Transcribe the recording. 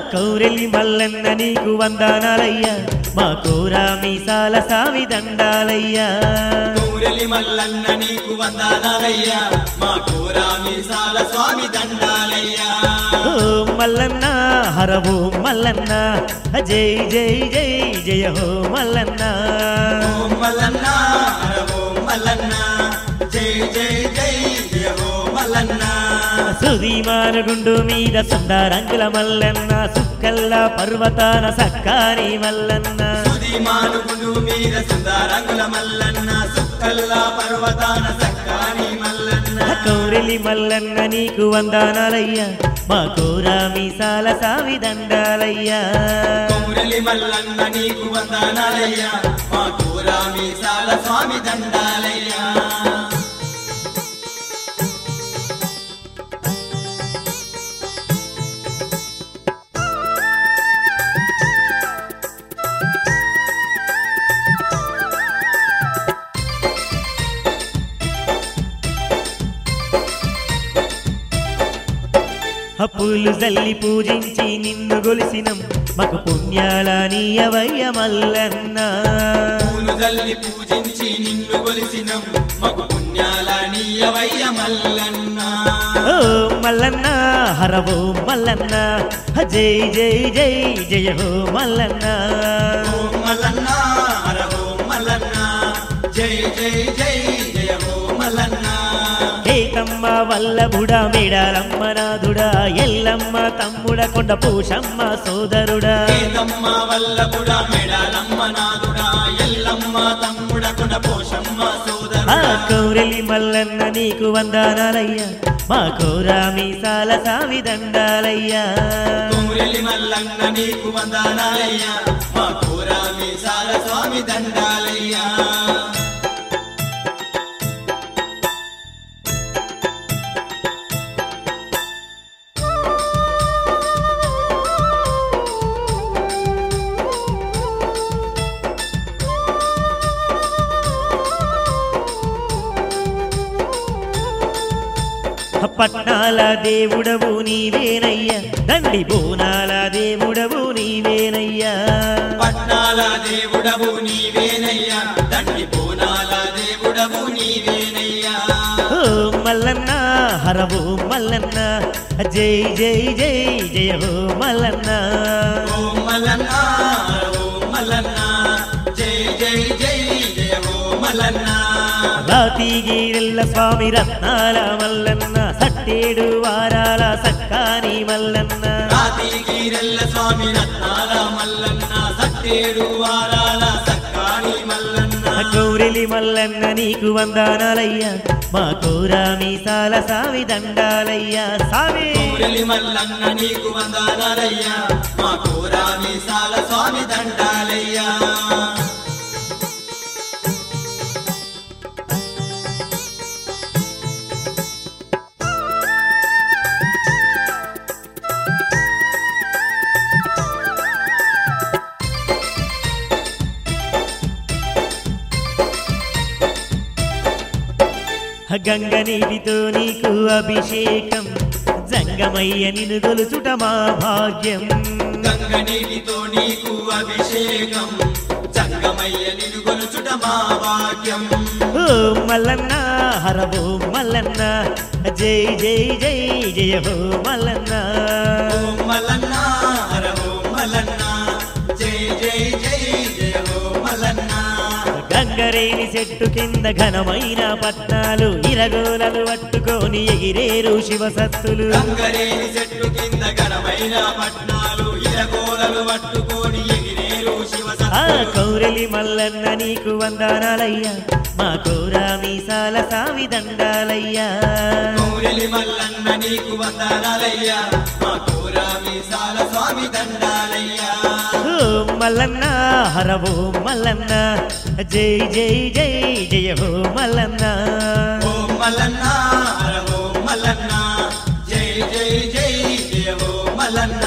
కౌరెలి మల్లన్న నీకు వందనాలయ్యా మా కోరా మీసాల సామి దండాలయ్యా కౌరెలి మల్లన్న నీకు వందనాలయ్యా మా కోరా మీసాల స్వామి దండాలయ్యా ఓ మల్లన్న హర ఓ మల్లన్న జై జై జై జయ హో మల్లన్న ఓం మల్లన్న హర ఓం మల్లన్న జై జై జై జయ ఓ మల్లన్న సుధీమానుగుండు మీద సుందరంగుల మల్లన్న సుక్కల్లా పర్వతాన సక్కాని మల్లన్న సుది మానుగుండు మీద సుందరంగుల మల్లన్న సుక్కల్లా పర్వతాన సక్కాని మల్లన్న కౌరెలి మల్లన్న నీకు వందనాలయ్యా మా కోరా మీసాల సామి దండాలయ్యా కౌరెలి మల్లన్న నీకు వందనాలయ్యా మా కోరా మీసాల స్వామి దండాలయ్యా అప్పులు జల్లి పూజించి నిన్ను గొలిసినం మాకు పుణ్యాల నీయవయ్య మల్లన్న పూలు జల్లి పూజించి నిన్ను కొలిసినం మగు పుణ్యాల నీయవయ్య మల్లన్న ఓ మల్లన్న హర ఓ మల్లన్న జై జై జై జయ హో మల్లన్న ఓం మల్లన్న హర ఓం మల్లన్న జై జై జై జయ ఓ మల్లన్న ఏకమ్మ వల్లభుడా మేడాలమ్మ నాథుడా ఎల్లమ్మ తమ్ముడ కొండ పూషమ్మ సోదరుడా ఏదమ్మ వల్లపుడ మెడాలమ్మ నాదుడా ఎల్లమ్మ తమ్ముడ కొండ పోషమ్మ ఆ సోదరుడా కౌరెలి మల్లన్న నీకు వందనాలయ్యా మా కోరా మీసాల సామి దండాలయ్యా కుమురెలి మల్లన్న నీకు వందనాలయ్యా మా కోరా మీసాల స్వామి దండాలయ్యా పట్నాల దేవుడవు నీవేనయ్యా దండి బోనాల దేవుడవు నీవేనయ్యా పట్నాల దేవుడవు నీవేనయ్యా దండి బోనాల దేవుడవు నీవేనయ్యా ఓ మల్లన్న హర ఓ మల్లన్న జై జై జై జయ హో మల్లన్న ఓం మల్లన్న ఓం మల్లన్న జై జై జై జయ ఓ మల్లన్న రాతిగిరిల్ల స్వామి రత్నాల మల్లన్న సట్టేడు వారాల సక్కాని మల్లన్న రాతిగిరెల్ల స్వామి రత్నాల మల్లన్న సట్టేడు వారాల సక్కాని మల్లన్న గౌరెలి మల్లన్న నీకు వందనాలయ్యా మా కోరా మీసాల సావి దండాలయ్యా సామి మురళి మల్లన్న నీకు వందనాలయ్యా మా కోరా మీసాల స్వామి దండాలయ్యా గంగ నీటితో నీకు అభిషేకం జంగమయ్య నిన్ను గొలుచుట మా భాగ్యం గంగ నీటితో నీకు అభిషేకం జంగమయ్య నిన్ను గొలుచుట మా భాగ్యం ఓ మల్లన్న హర ఓ మల్లన్న జై జై జై జయ హో మల్లన్న ఓం మల్లన్న హర ఓం మల్లన్న జై జై జై జయ ఓ మల్లన్న గంగరేని చెట్టు కింద ఘనమైన పట్నాలు ఇరగోలలు పట్టుకొని ఎగిరేరు శివసత్తులు గంగరేని చెట్టు కింద ఘనమైన పట్నాలు ఇరగోలలు పట్టుకొని ఎగిరేరు శివ ఆ కౌరలి మల్లన్న నీకు వందనాలయ్యా మా కోరా మీసాల సామి దండాలయ్యా కౌరెలి మల్లన్న నీకు వందనాలయ్యా మా కోరా మీసాల స్వామి దండాలయ్యా ఓ మల్లన్న హర ఓ మల్లన్న జై జై జై జయ హో మల్లన్న ఓం మల్లన్న హర ఓం మల్లన్న జై జై జై జయ ఓ మల్లన్న